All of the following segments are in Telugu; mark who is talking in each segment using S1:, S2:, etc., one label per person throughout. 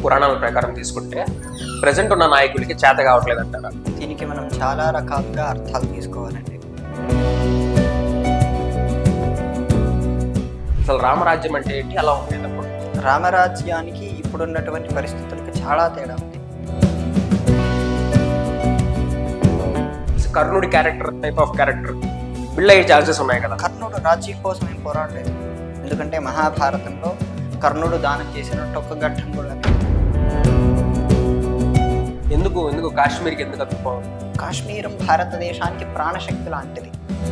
S1: పురాణాల ప్రకారం తీసుకుంటే ప్రజెంట్ ఉన్న నాయకులకి చేత కావట్లేదు అంటారా
S2: దీనికి మనం చాలా రకాలుగా అర్థాలు తీసుకోవాలండి
S1: అసలు రామరాజ్యం అంటే ఏంటి అలా ఉండేది అప్పుడు
S2: రామరాజ్యానికి ఇప్పుడున్నటువంటి పరిస్థితులకు చాలా తేడా ఉంది
S1: కర్ణుడి character type of character build అయ్యే ఛాన్సెస్ ఉన్నాయి కదా
S2: కర్ణుడు రాజ్యం కోసం ఏం పోరాడలేదు ఎందుకంటే మహాభారతంలో కర్ణుడు దానం చేసినట్టు ఒక్క ఘట్టం కూడా లేదు.
S1: ఎందుకు ఎందుకు కాశ్మీర్కి ఎందుకు అతుక్కోవాలి
S2: కాశ్మీరం భారతదేశానికి ప్రాణశక్తి లాంటిది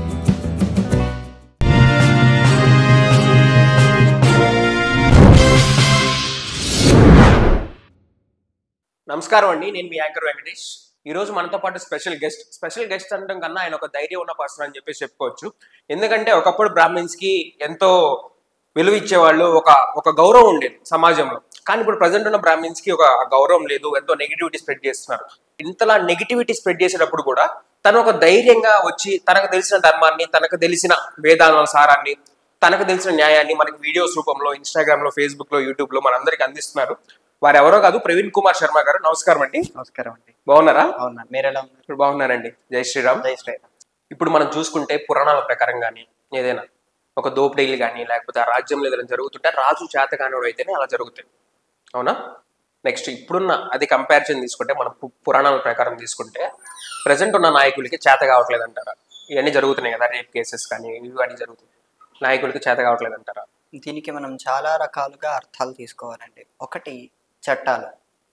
S1: నమస్కారం అండి నేను మీ యాంకర్ వెంకటేష్ ఈ రోజు మనతో పాటు స్పెషల్ గెస్ట్ స్పెషల్ గెస్ట్ అనడం కన్నా ఆయన ఒక ధైర్యం ఉన్న పర్సన్ అని చెప్పేసి చెప్పుకోవచ్చు ఎందుకంటే ఒకప్పుడు బ్రాహ్మిన్స్ కి ఎంతో విలువ ఇచ్చేవాళ్ళు ఒక ఒక గౌరవం ఉండేది సమాజంలో కానీ ఇప్పుడు ప్రజెంట్ ఉన్న బ్రాహ్మిన్స్ కి ఒక గౌరవం లేదు ఎంతో నెగిటివిటీ స్ప్రెడ్ చేస్తున్నారు ఇంతలా నెగిటివిటీ స్ప్రెడ్ చేసేటప్పుడు కూడా తను ఒక ధైర్యంగా వచ్చి తనకు తెలిసిన ధర్మాన్ని తనకు తెలిసిన వేదాల సారాన్ని తనకు తెలిసిన న్యాయాన్ని మనకి వీడియోస్ రూపంలో ఇన్స్టాగ్రామ్ లో ఫేస్బుక్ లో యూట్యూబ్ లో మనందరికి అందిస్తున్నారు వారు ఎవరో కాదు ప్రవీణ్ కుమార్ శర్మ గారు నమస్కారం అండి
S2: నమస్కారం అండి
S1: బాగున్నారా
S2: అవునా మీరు ఎలా ఉన్నారు
S1: ఇప్పుడు బాగున్నానండి జై శ్రీరామ్
S2: జై శ్రీరామ్
S1: ఇప్పుడు మనం చూసుకుంటే పురాణాల ప్రకారం కానీ ఏదైనా ఒక దోపిడీలు కానీ లేకపోతే ఆ రాజ్యంలో ఏదైనా జరుగుతుంటే రాజు చేత కానివాడు అయితేనే అలా జరుగుతాయి అవునా నెక్స్ట్ ఇప్పుడున్న అది కంపారిజన్ తీసుకుంటే మన పు- పురాణాల ప్రకారం తీసుకుంటే ప్రజెంట్ ఉన్న నాయకులకి చేత కావట్లేదు అంటారా ఇవన్నీ జరుగుతున్నాయి కదా రేప్ కేసెస్ కానీ ఇవి కానీ జరుగుతాయి నాయకులకి చేత కావట్లేదు అంటారా
S2: దీనికి మనం చాలా రకాలుగా అర్థాలు తీసుకోవాలండి ఒకటి చట్టాలు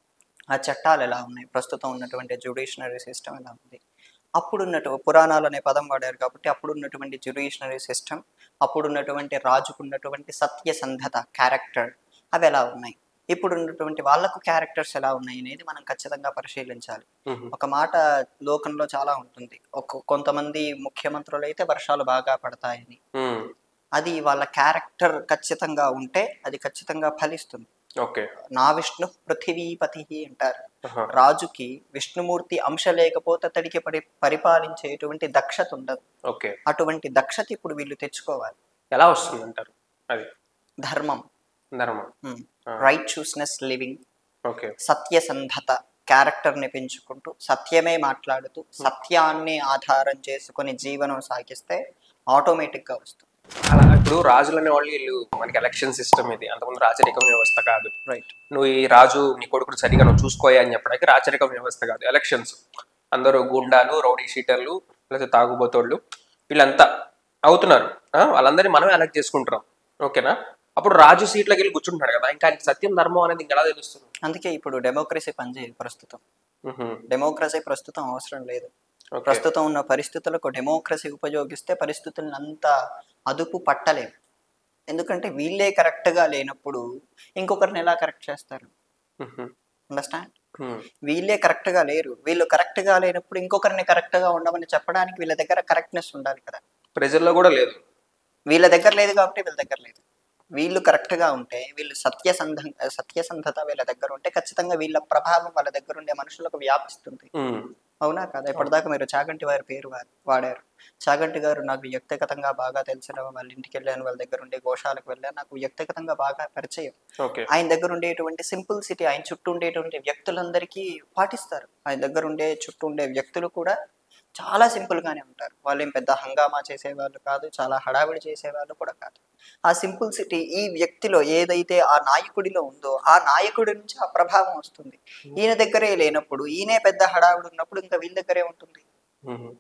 S2: ఆ చట్టాలు ఎలా ఉన్నాయి ప్రస్తుతం ఉన్నటువంటి జ్యుడిషనరీ సిస్టమ్ ఎలా ఉంది అప్పుడున్నటు పురాణాలు అనే పదం వాడారు కాబట్టి అప్పుడున్నటువంటి జ్యుడిషనరీ సిస్టమ్ అప్పుడున్నటువంటి రాజుకున్నటువంటి సత్యసంధత క్యారెక్టర్ అవి ఎలా ఉన్నాయి ఇప్పుడు ఉన్నటువంటి వాళ్ళకు క్యారెక్టర్స్ ఎలా ఉన్నాయి అనేది మనం ఖచ్చితంగా పరిశీలించాలి
S1: మ్మ్.
S2: ఒక మాట లోకంలో చాలా ఉంటుంది ఒక కొంతమంది ముఖ్యమంత్రులు అయితే వర్షాలు బాగా పడతాయని
S1: మ్మ్.
S2: అది వాళ్ళ క్యారెక్టర్ ఖచ్చితంగా ఉంటే అది ఖచ్చితంగా ఫలిస్తుంది
S1: ఓకే
S2: నా విష్ణు పృథివీపతి అంటారు
S1: ఆహా.
S2: రాజుకి విష్ణుమూర్తి అంశ లేకపోతే అతడికి పరి పరిపాలించేటువంటి దక్షత ఉండదు
S1: ఓకే
S2: అటువంటి దక్షత ఇప్పుడు వీళ్ళు తెచ్చుకోవాలి
S1: ఎలా వస్తుంది అంటారు అది
S2: ధర్మం
S1: ధర్మం ఆ.
S2: రైట్యూస్నెస్ లివింగ్
S1: ఓకే
S2: సత్యసంధత క్యారెక్టర్ని పెంచుకుంటూ సత్యమే మాట్లాడుతూ సత్యాన్ని ఆధారం చేసుకొని జీవనం సాగిస్తే ఆటోమేటిక్గా వస్తుంది
S1: అలా ఇప్పుడు రాజులు అనే వాళ్ళు వీళ్ళు మనకి ఎలక్షన్ సిస్టమ్ ఇది అంతకుముందు రాచరికం వ్యవస్థ కాదు
S2: రైట్
S1: నువ్వు ఈ రాజు నీ కొడుకును సరిగా నువ్వు చూసుకోయా అని చెప్పడానికి రాచరికం వ్యవస్థ కాదు ఎలక్షన్స్ అందరూ గుండాలు రౌడీ షీటర్లు లేకపోతే తాగుబోతోళ్ళు వీళ్ళంతా అవుతున్నారు ఆ? వాళ్ళందరినీ మనమే ఎలక్ట్ చేసుకుంటున్నాం ఓకేనా అప్పుడు రాజు సీట్లోకి వెళ్ళి కూర్చుంటున్నాడు కదా ఇంకా ఆయనకి సత్యం ధర్మం అనేది ఇంకా ఎలా తెలుస్తుంది
S2: అందుకే ఇప్పుడు డెమోక్రసీ పనిచేయదు ప్రస్తుతం
S1: మ్హూ.
S2: డెమోక్రసీ ప్రస్తుతం అవసరం లేదు
S1: ఓకే.
S2: ప్రస్తుతం ఉన్న పరిస్థితులకు డెమోక్రసీ ఉపయోగిస్తే పరిస్థితులను అంతా అదుపు పట్టలేము ఎందుకంటే వీళ్ళే కరెక్ట్గా లేనప్పుడు ఇంకొకరిని ఎలా కరెక్ట్ చేస్తారు
S1: మ్హూ.
S2: అండర్స్టాండ్
S1: మ్.
S2: వీళ్ళే కరెక్ట్గా లేరు వీళ్ళు కరెక్ట్గా లేనప్పుడు ఇంకొకరిని కరెక్ట్గా ఉండమని చెప్పడానికి వీళ్ళ దగ్గర కరెక్ట్నెస్ ఉండాలి కదా
S1: ప్రజల్లో కూడా లేదు
S2: వీళ్ళ దగ్గర లేదు కాబట్టి వీళ్ళ దగ్గర లేదు వీళ్ళు కరెక్ట్గా ఉంటే వీళ్ళు సత్యసంధ సత్యసంధత వీళ్ళ దగ్గర ఉంటే ఖచ్చితంగా వీళ్ళ ప్రభావం వాళ్ళ దగ్గర ఉండే మనుషులకు వ్యాపిస్తుంది
S1: మ్.
S2: అవునా కదా ఇప్పటిదాకా మీరు చాగంటి వారి పేరు వా- వాడారు చాగంటి గారు నాకు వ్యక్తిగతంగా బాగా తెలిసిన వాళ్ళ ఇంటికి వెళ్ళాను వాళ్ళ దగ్గర ఉండే గోశాలకు వెళ్ళాను నాకు వ్యక్తిగతంగా బాగా పరిచయం
S1: ఓకే
S2: ఆయన దగ్గర ఉండేటువంటి సింపుల్ సిటీ ఆయన చుట్టూ ఉండేటువంటి వ్యక్తులందరికీ పాటిస్తారు ఆయన దగ్గర ఉండే చుట్టూ ఉండే వ్యక్తులు కూడా చాలా సింపుల్ గానే ఉంటారు వాళ్ళు ఏం పెద్ద హంగామా చేసేవాళ్ళు కాదు చాలా హడావిడి చేసేవాళ్ళు కూడా కాదు ఆ సింపుల్ సిటీ ఈ వ్యక్తిలో ఏదైతే ఆ నాయకుడిలో ఉందో ఆ నాయకుడి నుంచి ఆ ప్రభావం వస్తుంది ఈయన దగ్గరే లేనప్పుడు ఈయనే పెద్ద హడావిడి ఉన్నప్పుడు ఇంకా వీళ్ళ దగ్గరే ఉంటుంది
S1: మ్మ్.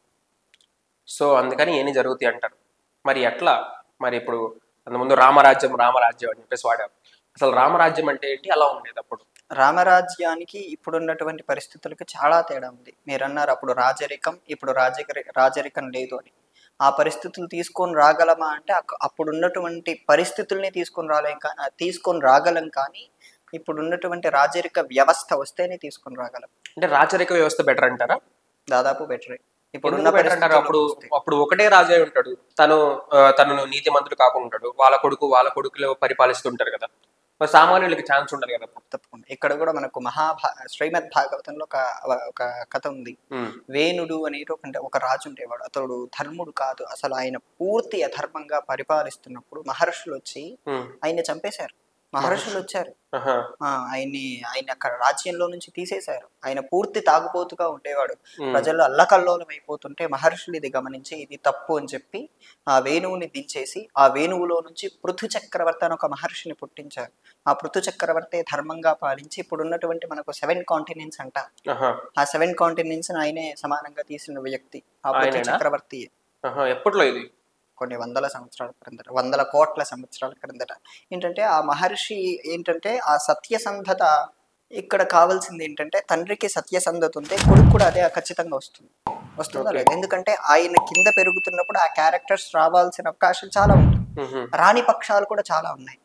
S1: సో అందుకని ఏమి జరుగుతాయి అంటారు మరి ఎట్లా మరి ఇప్పుడు అంతకుముందు రామరాజ్యం రామరాజ్యం అని చెప్పేసి వాడారు అసలు రామరాజ్యం అంటే ఏంటి అలా ఉండేది అప్పుడు
S2: రామరాజ్యానికి ఇప్పుడున్నటువంటి పరిస్థితులకు చాలా తేడా ఉంది మీరు అన్నారు అప్పుడు రాజరికం ఇప్పుడు రాజకరి రాజరికం లేదు అని ఆ పరిస్థితులు తీసుకొని రాగలమా అంటే అక్- అప్పుడు ఉన్నటువంటి పరిస్థితుల్ని తీసుకొని రాలేం కానీ తీసుకొని రాగలం కానీ ఇప్పుడు ఉన్నటువంటి రాజరిక వ్యవస్థ వస్తేనే తీసుకొని రాగలం
S1: అంటే రాచరిక వ్యవస్థ బెటర్ అంటారా
S2: దాదాపు బెటరే ఇప్పుడు
S1: ఎందుకు better అంటారు అప్పుడు అప్పుడు ఒకటే రాజే ఉంటాడు తను ఆ, తను నీతి మంత్రుడు కాకుండా ఉంటాడు వాళ్ళ కొడుకు వాళ్ళ కొడుకులు పరిపాలిస్తుంటారు కదా మరి సామాన్యులకి ఛాన్స్ ఉండదు కదా అప్పుడు.
S2: తప్పకుండా ఇక్కడ కూడా మనకు మహాభా శ్రీమద్ భాగవతంలో ఒక ఒక కథ ఉంది
S1: ఉమ్,
S2: వేణుడు అనేది ఒక అంటే ఒక రాజు ఉండేవాడు అతడు ధర్ముడు కాదు అసలు ఆయన పూర్తి అధర్మంగా పరిపాలిస్తున్నప్పుడు మహర్షులు వచ్చి
S1: ఉమ్,
S2: ఆయన చంపేశారు మహర్షులు వచ్చారు
S1: ఆహా.
S2: ఆ, ఆయన్ని ఆయన అక్కడ రాజ్యంలో నుంచి తీసేశారు ఆయన పూర్తి తాగుబోతుగా ఉండేవాడు
S1: ఉమ్.
S2: ప్రజలు అల్లకల్లోలం అయిపోతుంటే మహర్షులు ఇది గమనించి ఇది తప్పు అని చెప్పి ఆ వేణువుని దించేసి ఆ వేణువులో నుంచి పృథు చక్రవర్తి అని ఒక మహర్షిని పుట్టించారు ఆ పృథు చక్రవర్తి ధర్మంగా పాలించి ఇప్పుడు ఉన్నటువంటి మనకు సెవెన్ కాంటినెంట్స్ అంట
S1: ఆహా.
S2: ఆ సెవెన్ కాంటినెంట్స్ ఆయనే సమానంగా తీసిన వ్యక్తి ఆ పృథు
S1: ఆయనేనా?
S2: చక్రవర్తి
S1: ఆహా. ఎప్పట్లో ఇది
S2: కొన్ని వందల సంవత్సరాల క్రిందట వందల కోట్ల సంవత్సరాల క్రిందట ఏంటంటే ఆ మహర్షి ఏంటంటే ఆ సత్యసంధత ఇక్కడ కావాల్సింది ఏంటంటే తండ్రికి సత్యసంధత ఉంటే కొడుకు కూడా అదే ఖచ్చితంగా వస్తుంది వస్తుందా
S1: Okay.
S2: లేదా ఎందుకంటే ఆయన కింద పెరుగుతున్నప్పుడు ఆ క్యారెక్టర్స్ రావాల్సిన అవకాశం చాలా ఉంటుంది
S1: ఉహు.
S2: రాణి పక్షాలు కూడా చాలా ఉన్నాయి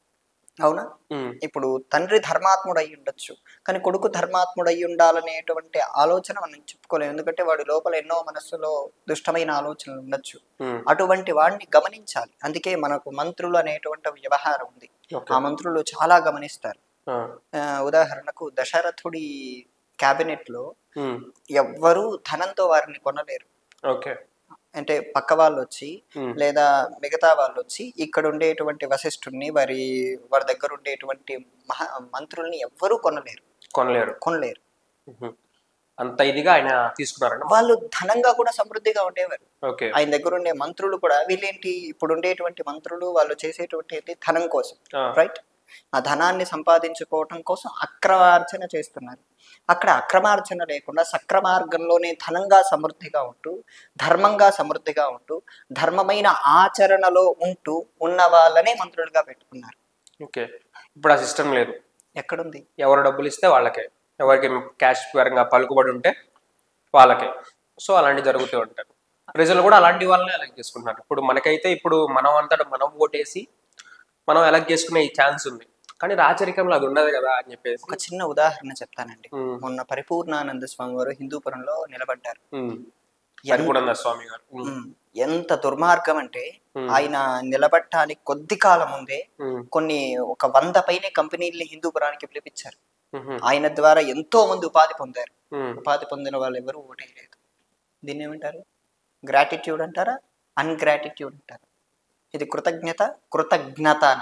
S2: అవునా
S1: ఉమ్.
S2: ఇప్పుడు తండ్రి ధర్మాత్ముడు అయి ఉండొచ్చు కానీ కొడుకు ధర్మాత్ముడు అయి ఉండాలనేటువంటి ఆలోచన మనం చెప్పుకోలేము ఎందుకంటే వాడి లోపల ఎన్నో మనస్సులో దుష్టమైన ఆలోచనలు ఉండొచ్చు
S1: ఉమ్.
S2: అటువంటి వాడిని గమనించాలి అందుకే మనకు మంత్రులు అనేటువంటి వ్యవహారం ఉంది
S1: ఓకే.
S2: ఆ మంత్రులు చాలా గమనిస్తారు
S1: ఆ.
S2: ఆ, ఉదాహరణకు దశరథుడి క్యాబినెట్ లో
S1: ఉమ్.
S2: ఎవ్వరూ ధనంతో వారిని కొనలేరు
S1: ఓకే
S2: అంటే పక్క వాళ్ళు వచ్చి
S1: ఉమ్.
S2: లేదా మిగతా వాళ్ళు వచ్చి ఇక్కడ ఉండేటువంటి వశిష్ఠుడిని వారి వారి దగ్గర ఉండేటువంటి మహా మంత్రుల్ని ఎవ్వరూ కొనలేరు
S1: కొనలేరు
S2: కొనలేరు
S1: ఉహు. అంత ఇదిగా ఆయన తీసుకున్నారండి
S2: వాళ్ళు ధనంగా కూడా సమృద్ధిగా ఉండేవారు
S1: ఓకే
S2: ఆయన దగ్గర ఉండే మంత్రులు కూడా వీళ్ళేంటి ఇప్పుడు ఉండేటువంటి మంత్రులు వాళ్ళు చేసేటువంటి ఏంటి ధనం కోసం
S1: ఆ.
S2: రైట్ ఆ ధనాన్ని సంపాదించుకోవటం కోసం అక్రమార్జన చేస్తున్నారు అక్కడ అక్రమార్జన లేకుండా సక్రమార్గంలోనే ధనంగా సమృద్ధిగా ఉంటూ ధర్మంగా సమృద్ధిగా ఉంటూ ధర్మమైన ఆచరణలో ఉంటూ ఉన్న వాళ్ళనే మంత్రులుగా పెట్టుకున్నారు
S1: ఓకే ఇప్పుడు ఆ సిస్టమ్ లేదు
S2: ఎక్కడుంది
S1: ఎవరు డబ్బులు ఇస్తే వాళ్ళకే ఎవరికి క్యాష్ పరంగా పలుకుబడి ఉంటే వాళ్ళకే సో అలాంటి జరుగుతూ ఉంటారు ప్రజలు కూడా అలాంటి వాళ్ళని ఎలక్ట్ చేసుకుంటున్నారు ఇప్పుడు మనకైతే ఇప్పుడు మనం అంతటా మనం ఓటేసి మనం ఎలక్ట్ చేసుకునే ఈ ఛాన్స్ ఉంది కానీ రాచరికంలో అది ఉండదు కదా అని చెప్పేసి
S2: ఒక చిన్న ఉదాహరణ చెప్తానండి
S1: ఉమ్,
S2: మొన్న పరిపూర్ణానంద స్వామి వారు హిందూపురంలో నిలబడ్డారు
S1: ఉమ్. పరిపూర్ణానంద స్వామి గారు ఉమ్,
S2: ఉమ్, ఎంత దుర్మార్గం అంటే
S1: ఉమ్,
S2: ఆయన నిలబడటానికి కొద్ది కాలం ముందే
S1: ఉమ్,
S2: కొన్ని ఒక వంద పైనే కంపెనీల్ని హిందూపురానికి పిలిపించారు
S1: ఉమ్,
S2: ఆయన ద్వారా ఎంతో మంది ఉపాధి పొందారు
S1: ఉమ్.
S2: ఉపాధి పొందిన వాళ్ళు ఎవరు ఓటేయలేదు దీన్ని ఏమంటారు గ్రాటిట్యూడ్ అంటారా అన్గ్రాటిట్యూడ్ అంటారా ఇది కృతజ్ఞత కృతజ్ఞతన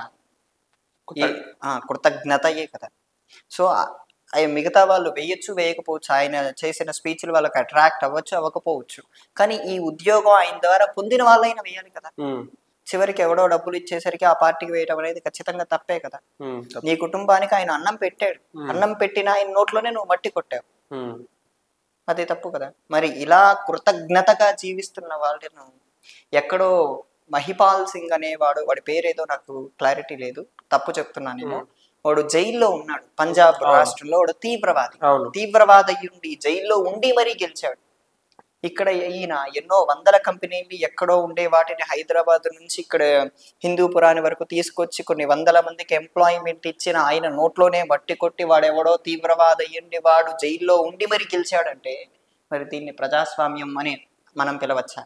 S2: ఈ- ఆ, కృతజ్ఞతయే కదా సో ఆ- అవి మిగతా వాళ్ళు వేయొచ్చు వేయకపోవచ్చు ఆయన చేసిన స్పీచ్లు వాళ్ళకి అట్రాక్ట్ అవ్వచ్చు అవ్వకపోవచ్చు కానీ ఈ ఉద్యోగం ఆయన ద్వారా పొందిన వాళ్ళైనా వేయాలి కదా
S1: ఉమ్,
S2: చివరికి ఎవడో డబ్బులు ఇచ్చేసరికి ఆ పార్టీకి వేయడం అనేది ఖచ్చితంగా తప్పే కదా
S1: ఉమ్, తప్ప-
S2: నీ కుటుంబానికి ఆయన అన్నం పెట్టాడు
S1: Hmm.
S2: అన్నం పెట్టిన ఆయన నోట్లోనే నువ్వు మట్టి కొట్టావు
S1: ఉమ్,
S2: అది తప్పు కదా మరి ఇలా కృతజ్ఞతగా జీవిస్తున్న వాళ్ళను ఎక్కడో మహిపాల్ సింగ్ అనేవాడు వాడి పేరేదో నాకు క్లారిటీ లేదు తప్పు చెప్తున్నానేమో
S1: Hmm.
S2: వాడు జైల్లో ఉన్నాడు పంజాబ్
S1: అవును.
S2: రాష్ట్రంలో వాడు తీవ్రవాది
S1: అవును
S2: తీవ్రవాద ఉండి జైల్లో ఉండి మరీ గెలిచాడు ఇక్కడ ఈయన ఎన్నో వందల కంపెనీలు ఎక్కడో ఉండే వాటిని హైదరాబాద్ నుంచి ఇక్కడ హిందూపురాని వరకు తీసుకొచ్చి కొన్ని వందల మందికి ఎంప్లాయ్మెంట్ ఇచ్చిన ఆయన నోట్లోనే బట్టి కొట్టి వాడెవడో తీవ్రవాద అయ్యండి వాడు జైల్లో ఉండి మరి గెలిచాడంటే మరి దీన్ని ప్రజాస్వామ్యం అని మనం పిలవచ్చా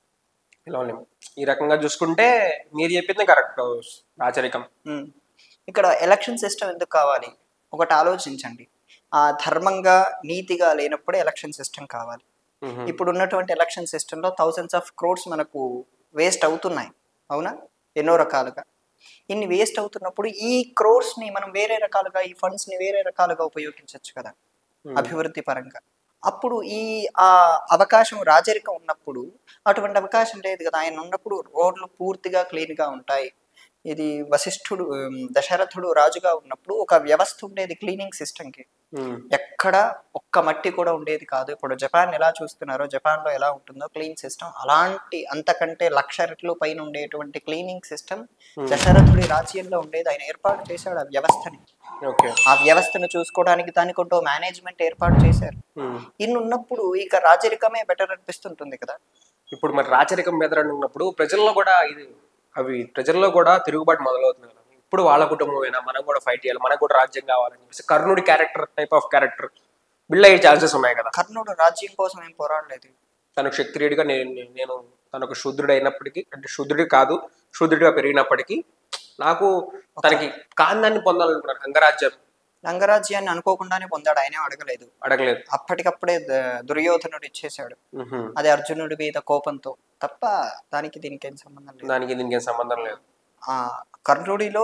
S1: పిలవలేము ఈ రకంగా చూసుకుంటే మీరు చెప్పింది కరెక్ట్ రాచరికం
S2: ఉమ్. ఇక్కడ ఎలక్షన్ సిస్టమ్ ఎందుకు కావాలి ఒకటి ఆలోచించండి ఆ ధర్మంగా నీతిగా లేనప్పుడే ఎలక్షన్ సిస్టమ్ కావాలి
S1: ఉహు,
S2: ఇప్పుడు ఉన్నటువంటి ఎలక్షన్ సిస్టంలో థౌజండ్స్ ఆఫ్ క్రోడ్స్ మనకు వేస్ట్ అవుతున్నాయి అవునా ఎన్నో రకాలుగా ఇన్ని వేస్ట్ అవుతున్నప్పుడు ఈ క్రోడ్స్ ని మనం వేరే రకాలుగా ఈ ఫండ్స్ ని వేరే రకాలుగా ఉపయోగించవచ్చు కదా
S1: ఉమ్,
S2: అభివృద్ధి పరంగా అప్పుడు ఈ ఆ అవకాశం రాజరికం ఉన్నప్పుడు అటువంటి అవకాశం లేదు కదా ఆయన ఉన్నప్పుడు రోడ్లు పూర్తిగా క్లీన్ గా ఉంటాయి ఇది వశిష్ఠుడు ఉమ్, దశరథుడు రాజుగా ఉన్నప్పుడు ఒక వ్యవస్థ ఉండేది క్లీనింగ్ సిస్టమ్కి
S1: ఉమ్,
S2: ఎక్కడ ఒక్క మట్టి కూడా ఉండేది కాదు ఇప్పుడు జపాన్ ఎలా చూస్తున్నారో జపాన్ లో ఎలా ఉంటుందో క్లీన్ సిస్టమ్ అలాంటి అంతకంటే లక్ష రెట్లు పైన ఉండేటువంటి క్లీనింగ్ సిస్టమ్
S1: Hmm.
S2: దశరథుడి రాజ్యంలో ఉండేది ఆయన ఏర్పాటు చేశాడు ఆ వ్యవస్థని
S1: ఓకే
S2: ఆ వ్యవస్థను చూసుకోవడానికి దానికంటూ మేనేజ్మెంట్ ఏర్పాటు చేశారు
S1: ఉమ్.
S2: ఇన్ని ఉన్నప్పుడు ఇక రాజరికమే బెటర్ అనిపిస్తుంటుంది కదా
S1: ఇప్పుడు మరి రాచరికం మీద ఉన్నప్పుడు ప్రజల్లో కూడా ఇది అవి ప్రజల్లో కూడా తిరుగుబాటు మొదలవుతుంది కదా ఇప్పుడు వాళ్ళ కుటుంబమైనా మనం కూడా ఫైట్ చేయాలి మనకు కూడా రాజ్యం కావాలని చెప్పేసి కర్ణుడి character type of character build అయ్యే ఛాన్సెస్ ఉన్నాయి కదా
S2: కర్ణుడు రాజ్యం కోసం ఏం పోరాడలేదు
S1: తనకు క్షత్రియుడిగా నేను నేను తనకు శూద్రుడు అయినప్పటికీ అంటే శూద్రుడి కాదు శూద్రుడిగా పెరిగినప్పటికీ నాకు తనకి కాందాన్ని పొందాలనుకున్నాను అంగరాజ్యం
S2: రంగరాజ్యాన్ని అనుకోకుండానే పొందాడు ఆయనే అడగలేదు
S1: అడగలేదు
S2: అప్పటికప్పుడే ద- దుర్యోధనుడు ఇచ్చేశాడు
S1: ఉహు.
S2: అది అర్జునుడి మీద కోపంతో తప్ప దానికి దీనికి ఏం సంబంధం లేదు
S1: దానికి దీనికి ఏం సంబంధం లేదు
S2: ఆ కర్ణుడిలో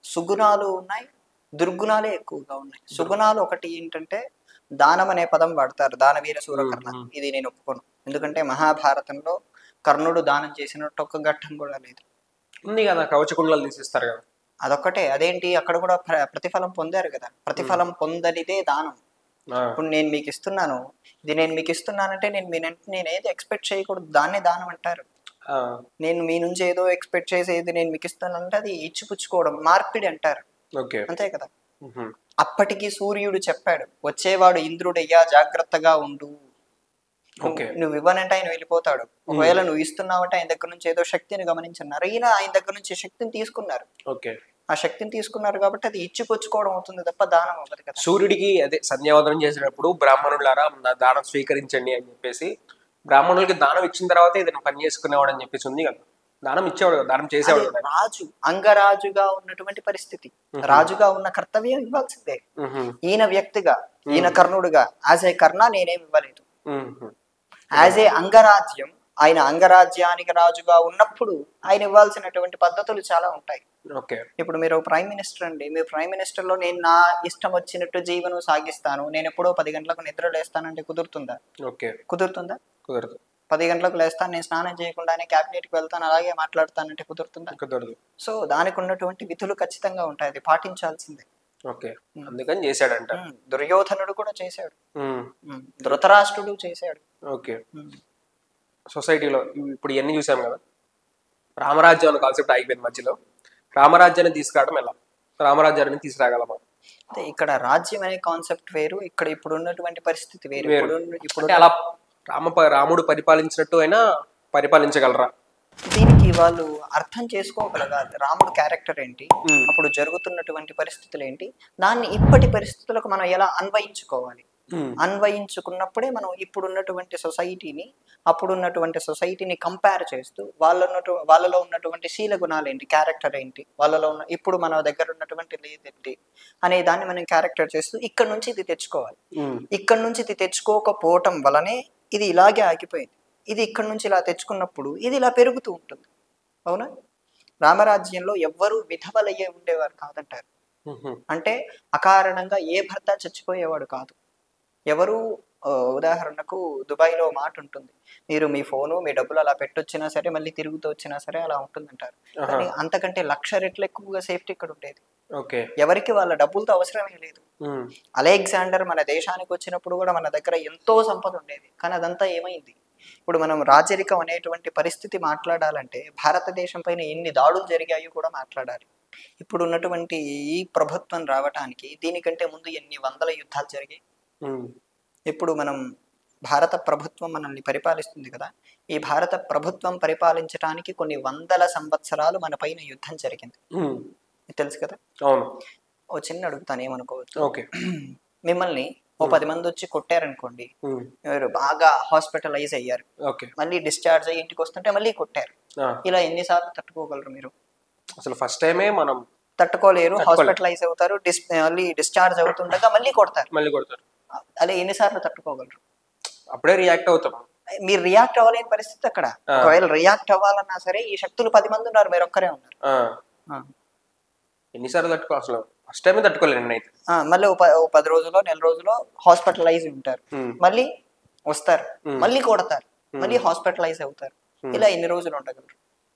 S2: సుగుణాలు ఉన్నాయి దుర్గుణాలే ఎక్కువగా ఉన్నాయి సుగుణాలు ఒకటి ఏంటంటే దానం అనే పదం వాడతారు దానవీర సూరకర్ణ
S1: మ్మ్.
S2: ఇది నేను ఒప్పుకోను ఎందుకంటే మహాభారతంలో కర్ణుడు దానం చేసినట్టు ఒక ఘట్టం కూడా లేదు
S1: ఉంది కదా కవచకుండలు తీసిస్తారు కదా
S2: అదొక్కటే అదేంటి అక్కడ కూడా ప్ర- ప్రతిఫలం పొందారు కదా ప్రతిఫలం పొందనిదే దానం
S1: ఆ,
S2: ఇప్పుడు నేను మీకు ఇస్తున్నాను ఇది నేను మీకు ఇస్తున్నానంటే నేను మీ నుండి నేను ఏది ఎక్స్పెక్ట్ చేయకూడదు దాన్నే దానం అంటారు
S1: ఆ,
S2: నేను మీ నుంచి ఏదో ఎక్స్పెక్ట్ చేసేది నేను మీకు ఇస్తానంటే అది ఇచ్చిపుచ్చుకోవడం మార్పిడి అంటారు
S1: ఓకే
S2: అంతే కదా
S1: మ్హూ.
S2: అప్పటికి సూర్యుడు చెప్పాడు వచ్చేవాడు ఇంద్రుడయ్యా జాగ్రత్తగా ఉండు నువ్వు-
S1: ఓకే.
S2: నువ్వు ఇవ్వనంటే ఆయన వెళ్ళిపోతాడు ఒకవేళ నువ్వు ఇస్తున్నావంటే ఆయన దగ్గర నుంచి ఏదో శక్తిని గమనించున్నారు ఈయన ఆయన దగ్గర నుంచి శక్తిని తీసుకున్నారు
S1: ఓకే
S2: ఆ శక్తిని తీసుకున్నారు కాబట్టి అది ఇచ్చిపుచ్చుకోవడం అవుతుంది తప్ప దానం అవ్వదు కదా
S1: సూర్యుడికి అదే సంధ్యావందనం చేసేటప్పుడు బ్రాహ్మణులారా నా దానం స్వీకరించండి అని చెప్పేసి బ్రాహ్మణులకి దానం ఇచ్చిన తర్వాత ఇది పని చేసుకునేవాడు అని చెప్పేసి ఉంది కదా దానం ఇచ్చేవాడు కదా దానం చేసేవాడు
S2: అది
S1: కదా
S2: రాజు అంగరాజుగా ఉన్నటువంటి పరిస్థితి రాజుగా ఉన్న కర్తవ్యం ఇవ్వాల్సిందే
S1: మ్హూ.
S2: ఈయన వ్యక్తిగా ఈయన కర్ణుడుగా యాజ్ ఏ కర్ణ నేనేం ఇవ్వలేదు
S1: మ్హూ.
S2: యాజ్ ఏ అంగరాజ్యం ఆయన అంగరాజ్యానికి రాజుగా ఉన్నప్పుడు ఆయన ఇవ్వాల్సినటువంటి పద్ధతులు చాలా ఉంటాయి
S1: ఓకే
S2: ఇప్పుడు మీరు ప్రైమ్ మినిస్టర్ అండి మీరు ప్రైమ్ మినిస్టర్ లో నేను నా ఇష్టం వచ్చినట్టు జీవనం సాగిస్తాను నేను ఎప్పుడో పది గంటలకు నిద్ర లేస్తానంటే కుదురుతుందా
S1: ఓకే
S2: కుదురుతుందా
S1: కుదరదు
S2: పది గంటలకు లేస్తాను నేను స్నానం చేయకుండానే cabinet కి వెళ్తాను అలాగే మాట్లాడతానంటే కుదురుతుందా
S1: కుదరదు
S2: సో దానికి ఉన్నటువంటి విధులు ఖచ్చితంగా ఉంటాయి అది పాటించాల్సిందే
S1: ఓకే అందుకని చేశాడంట
S2: ఉమ్, దుర్యోధనుడు కూడా చేశాడు
S1: మ్.
S2: ఉమ్, ధృతరాష్ట్రుడు చేశాడు
S1: ఓకే
S2: ఉమ్,
S1: సొసైటీలో ఇవి- ఇప్పుడు ఇవన్నీ చూసాం కదా రామరాజ్యం అనే కాన్సెప్ట్ ఆగిపోయింది మధ్యలో రామరాజ్యాన్ని తీసుకురావడం ఎలా రామరాజ్యాన్ని తీసుకురాగలమా
S2: అంటే ఇక్కడ రాజ్యం అనే కాన్సెప్ట్ వేరు ఇక్కడ ఇప్పుడు ఉన్నటువంటి పరిస్థితి వేరు
S1: వేరు.
S2: ఇప్పుడు ఇప్పుడు
S1: అంటే అలా రామ రాముడు పరిపాలించినట్టు అయినా పరిపాలించగలరా
S2: దీనికి వాళ్ళు అర్థం చేసుకోగలగాలి రాముడు క్యారెక్టర్ ఏంటి
S1: ఉమ్.
S2: అప్పుడు జరుగుతున్నటువంటి పరిస్థితులు ఏంటి దాన్ని ఇప్పటి పరిస్థితులకు మనం ఎలా అన్వయించుకోవాలి
S1: ఉమ్.
S2: అన్వయించుకున్నప్పుడే మనం ఇప్పుడు ఉన్నటువంటి సొసైటీని అప్పుడు ఉన్నటువంటి సొసైటీని కంపేర్ చేస్తూ వాళ్ళ ఉన్నటు వాళ్ళలో ఉన్నటువంటి శీల గుణాలు ఏంటి క్యారెక్టర్ ఏంటి వాళ్ళలో ఉన్న ఇప్పుడు మన దగ్గర ఉన్నటువంటి లేదేంటి అనే దాన్ని మనం క్యారెక్టర్ చేస్తూ ఇక్కడ నుంచి ఇది తెచ్చుకోవాలి
S1: ఉమ్.
S2: ఇక్కడ నుంచి ఇది తెచ్చుకోకపోవటం వలనే ఇది ఇలాగే ఆగిపోయింది ఇది ఇక్కడ నుంచి ఇలా తెచ్చుకున్నప్పుడు ఇది ఇలా పెరుగుతూ ఉంటుంది అవునా రామరాజ్యంలో ఎవ్వరూ విధవలయ్యే ఉండేవారు కాదంటారు
S1: ఉహు.
S2: అంటే అకారణంగా ఏ భర్త చచ్చిపోయేవాడు కాదు ఎవరు ఆ, ఉదాహరణకు దుబాయ్లో మాట ఉంటుంది మీరు మీ ఫోను మీ డబ్బులు అలా పెట్టొచ్చినా సరే మళ్ళీ తిరుగుతూ వచ్చినా సరే అలా ఉంటుందంటారు
S1: ఆహా.
S2: కానీ అంతకంటే లక్ష రెట్లు ఎక్కువగా సేఫ్టీ ఇక్కడ ఉండేది
S1: ఓకే
S2: ఎవరికి వాళ్ళ డబ్బులతో అవసరమే లేదు
S1: ఉమ్.
S2: అలెగ్జాండర్ మన దేశానికి వచ్చినప్పుడు కూడా మన దగ్గర ఎంతో సంపద ఉండేది కానీ అదంతా ఏమైంది ఇప్పుడు మనం రాజరికం అనేటువంటి పరిస్థితి మాట్లాడాలంటే భారతదేశం పైన ఎన్ని దాడులు జరిగాయో కూడా మాట్లాడాలి ఇప్పుడు ఉన్నటువంటి ఈ ప్రభుత్వం రావటానికి దీనికంటే ముందు ఎన్ని వందల యుద్ధాలు జరిగాయి
S1: ఉమ్.
S2: ఇప్పుడు మనం భారత ప్రభుత్వం మనల్ని పరిపాలిస్తుంది కదా ఈ భారత ప్రభుత్వం పరిపాలించడానికి కొన్ని వందల సంవత్సరాలు మన పైన యుద్ధం జరిగింది
S1: ఉమ్.
S2: మీకు తెలుసు కదా
S1: అవును
S2: ఓ చిన్న అడుగుతాను ఏమనుకోవచ్చు
S1: ఓకే
S2: మిమ్మల్ని ఓ పది మంది వచ్చి కొట్టారనుకోండి
S1: ఉమ్.
S2: మీరు బాగా హాస్పిటలైజ్ అయ్యారు
S1: ఓకే
S2: మళ్ళీ డిశ్చార్జ్ అయ్యి ఇంటికి వస్తుంటే మళ్ళీ కొట్టారు
S1: ఆ.
S2: ఇలా ఎన్నిసార్లు తట్టుకోగలరు మీరు
S1: అసలు ఫస్ట్ టైమే మనం
S2: తట్టుకోలేరు
S1: తట్టుకోలేరు.
S2: హాస్పిటలైజ్ అవుతారు డిస్ మళ్ళీ డిశ్చార్జ్ అవుతుండగా మళ్ళీ కొడతారు
S1: మళ్ళీ కొడతారు
S2: అలా ఎన్నిసార్లు తట్టుకోగలరు
S1: అప్పుడే రియాక్ట్ అవుతాం
S2: మీరు రియాక్ట్ అవ్వలేని పరిస్థితి అక్కడ
S1: ఆ.
S2: ఒకవేళ రియాక్ట్ అవ్వాలన్నా సరే ఈ శక్తులు పది మంది ఉన్నారు మీరు ఒక్కరే ఉన్నారు
S1: ఆ.
S2: ఆ.
S1: ఎన్నిసార్లు తట్టుకో అసలు ఫస్ట్ టైమే తట్టుకోలేను నేనైతే
S2: ఆ, మళ్ళీ ఓ ప- ఓ పది రోజులో నెల రోజులో హాస్పిటలైజ్ ఉంటారు
S1: ఉమ్.
S2: మళ్ళీ వస్తారు
S1: Hmm.
S2: మళ్ళీ కొడతారు మళ్ళీ హాస్పిటలైజ్ అవుతారు
S1: Hmm.
S2: ఇలా ఎన్ని రోజులు ఉండగలరు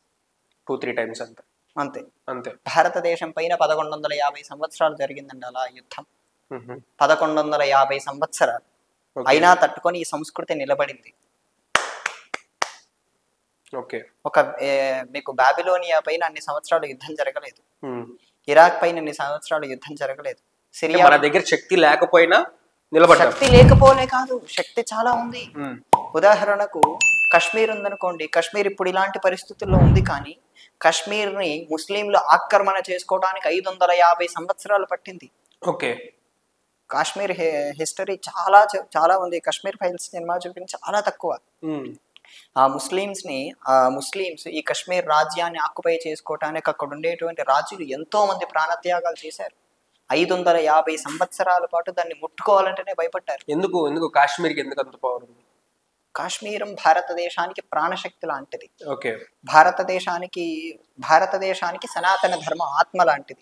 S1: టూ త్రీ టైమ్స్ అంతే
S2: అంతే
S1: అంతే
S2: భారతదేశం పైన పదకొండు వందల యాభై సంవత్సరాలు జరిగిందండి అలా యుద్ధం
S1: ఉహు.
S2: పదకొండు వందల యాభై సంవత్సరాలు
S1: ఓకే.
S2: అయినా తట్టుకొని ఈ సంస్కృతి నిలబడింది
S1: ఓకే
S2: ఒక ఏ, మీకు బాబిలోనియా పైన అన్ని సంవత్సరాలు యుద్ధం జరగలేదు
S1: ఉమ్.
S2: ఇరాక్ పైన అన్ని సంవత్సరాలు యుద్ధం జరగలేదు
S1: అంటే
S2: సిరియా
S1: మన దగ్గర శక్తి లేకపోయినా నిలబడ్డాం
S2: శక్తి లేకపోలే కాదు శక్తి చాలా ఉంది
S1: ఉమ్.
S2: ఉదాహరణకు కశ్మీర్ ఉందనుకోండి కశ్మీర్ ఇప్పుడు ఇలాంటి పరిస్థితుల్లో ఉంది కానీ కశ్మీర్ని ముస్లింలు ఆక్రమణ చేసుకోవడానికి ఐదు వందల యాభై సంవత్సరాలు పట్టింది
S1: ఓకే
S2: కాశ్మీర్ హిస్టరీ చాలా చ- చాలా ఉంది కాశ్మీర్ ఫైల్స్ సినిమా చూపించి చాలా తక్కువ
S1: ఉమ్.
S2: ఆ ముస్లిమ్స్ ని ఆ ముస్లిమ్స్ ఈ కశ్మీర్ రాజ్యాన్ని ఆక్యుపై చేసుకోవటానికి అక్కడ ఉండేటువంటి రాజులు ఎంతో మంది ప్రాణత్యాగాలు చేశారు ఐదు వందల యాభై సంవత్సరాల పాటు దాన్ని ముట్టుకోవాలంటేనే భయపడ్డారు
S1: ఎందుకు ఎందుకు కాశ్మీర్కి ఎందుకు అంత పవర్ ఉంది
S2: కాశ్మీరం భారతదేశానికి ప్రాణశక్తి లాంటిది
S1: ఓకే
S2: భారతదేశానికి భారతదేశానికి సనాతన ధర్మ ఆత్మ లాంటిది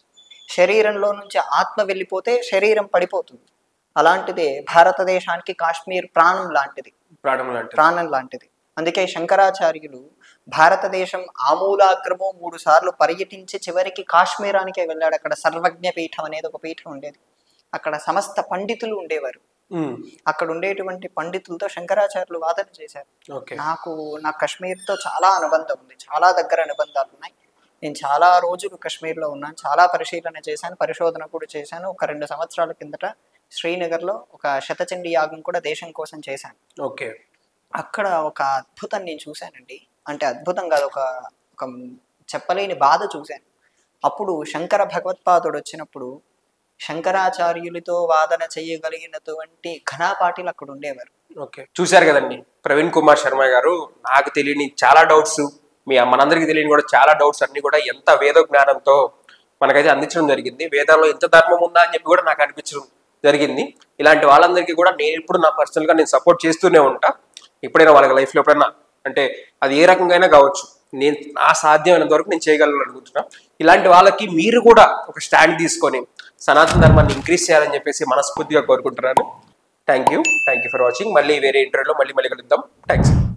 S2: శరీరంలో నుంచి ఆత్మ వెళ్ళిపోతే శరీరం పడిపోతుంది అలాంటిదే భారతదేశానికి కాశ్మీర్ ప్రాణం లాంటిది
S1: ప్రాణం లాంటిది
S2: ప్రాణం లాంటిది అందుకే శంకరాచార్యులు భారతదేశం ఆమూలాగ్రమో మూడు సార్లు పర్యటించి చివరికి కాశ్మీరానికే వెళ్ళాడు అక్కడ సర్వజ్ఞ పీఠం అనేది ఒక పీఠం ఉండేది అక్కడ సమస్త పండితులు ఉండేవారు
S1: ఉమ్,
S2: అక్కడ ఉండేటువంటి పండితులతో శంకరాచార్యులు వాదన చేశారు
S1: ఓకే
S2: నాకు నా కాశ్మీర్తో చాలా అనుబంధం ఉంది చాలా దగ్గర అనుబంధాలు ఉన్నాయి నేను చాలా రోజులు కాశ్మీర్లో ఉన్నాను చాలా పరిశీలన చేశాను పరిశోధన కూడా చేశాను ఒక రెండు సంవత్సరాల కిందట శ్రీనగర్లో ఒక శతచండీ యాగం కూడా దేశం కోసం చేశాను
S1: ఓకే
S2: అక్కడ ఒక అద్భుతం నేను చూశానండి అంటే అద్భుతం కాదు ఒక ఒక చెప్పలేని బాధ చూశాను అప్పుడు శంకర భగవత్పాదుడు వచ్చినప్పుడు శంకరాచార్యులతో వాదన చేయగలిగినటువంటి ఘనాపాటిలు అక్కడ ఉండేవారు
S1: ఓకే చూశారు కదండి ప్రవీణ్ కుమార్ శర్మ గారు నాకు తెలియని చాలా డౌట్స్ మీ మనందరికీ తెలియని కూడా చాలా డౌట్స్ అన్ని కూడా ఎంత వేద జ్ఞానంతో మనకైతే అందించడం జరిగింది వేదాల్లో ఎంత ధర్మం ఉందా అని చెప్పి కూడా నాకు అనిపించడం జరిగింది ఇలాంటి వాళ్ళందరికీ కూడా నేను ఇప్పుడు నా పర్సనల్ గా నేను సపోర్ట్ చేస్తూనే ఉంటా ఎప్పుడైనా వాళ్ళకి లైఫ్ లో ఎప్పుడైనా అంటే అది ఏ రకంగా అయినా కావచ్చు నేను నా సాధ్యమైనంత వరకు నేను చేయగలను అనుకుంటున్నా ఇలాంటి వాళ్ళకి మీరు కూడా ఒక స్టాండ్ తీసుకొని సనాతన ధర్మాన్ని ఇంక్రీజ్ చేయాలని చెప్పేసి మనస్ఫూర్తిగా కోరుకుంటున్నాను thank you thank you for watching మళ్ళీ వేరే ఇంటర్వ్యూలో మళ్ళీ మళ్ళీ కలుద్దాం థ్యాంక్స్